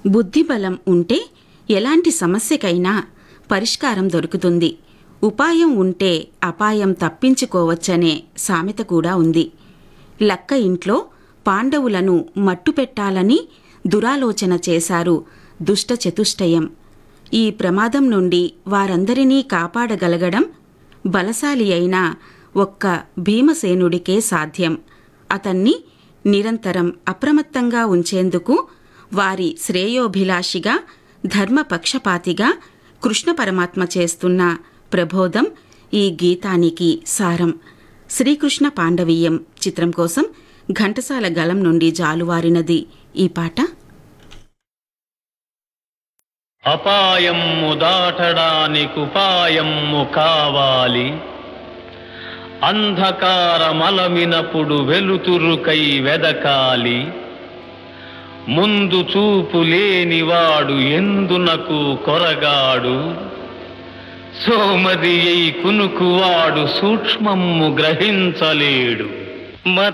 బుద్ధిబలం ఉంటే ఎలాంటి సమస్యకైనా పరిష్కారం దొరుకుతుంది ఉపాయం ఉంటే అపాయం తప్పించుకోవచ్చనే సామెత కూడా ఉంది లక్క ఇంట్లో పాండవులను మట్టుపెట్టాలని దురాలోచన చేశారు దుష్ట చతుష్టయం ఈ ప్రమాదం నుండి వారందరినీ కాపాడగలగడం బలశాలి అయిన ఒక్క భీమసేనుడికే సాధ్యం అతన్ని నిరంతరం అప్రమత్తంగా ఉంచేందుకు వారి శ్రేయోభిలాషిగా ధర్మపక్షపాతిగా కృష్ణ పరమాత్మ చేస్తున్న ప్రబోధం ఈ గీతానికి సారం శ్రీకృష్ణ పాండవీయం చిత్రం కోసం ఘంటసాల గలం నుండి జాలువారినది ఈ పాట అపాయము దాటడానికి ఉపాయము కావాలి అంధకారమలమినప్పుడు వెలుతురుకై వెదకాలి ముందు చూపు లేనివాడు ఎందునకు కొరగాడు సోమది కునుకువాడు సూక్ష్మము గ్రహించలేడు మత